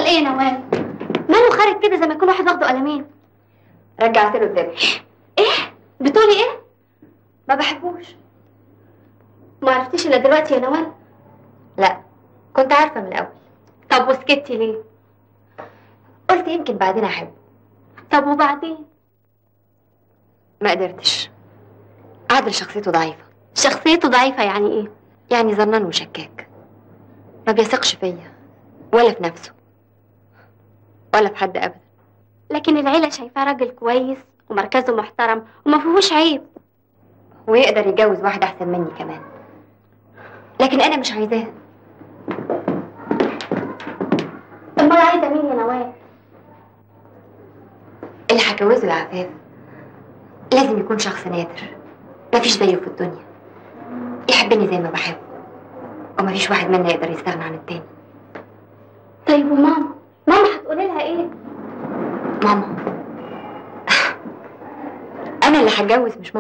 ايه يا نوال ماله خارج كده زي ما يكون واحد واخده قلمين رجعت له الدبل ايه بتقولي ايه ما بحبوش ما عرفتيش الا دلوقتي يا نوال لا كنت عارفه من الاول طب وسكتي ليه قلت يمكن بعدين احبه طب وبعدين ما قدرتش عادل شخصيته ضعيفه شخصيته ضعيفه يعني ايه يعني ظنان وشكاك ما بيثقش فيا ولا في نفسه ولا في حد ابدا لكن العيله شايفاه راجل كويس ومركزه محترم وما فيهوش عيب ويقدر يتجوز واحده احسن مني كمان لكن انا مش عايزاه امال عايزه مين يا نوال اللي هجوزه يا عفاف لازم يكون شخص نادر مفيش زيه في الدنيا يحبني زي ما بحبه ومفيش واحد منا يقدر يستغنى عن التاني طيب وماما ماما هتقولي لها ايه ماما انا اللي هتجوز مش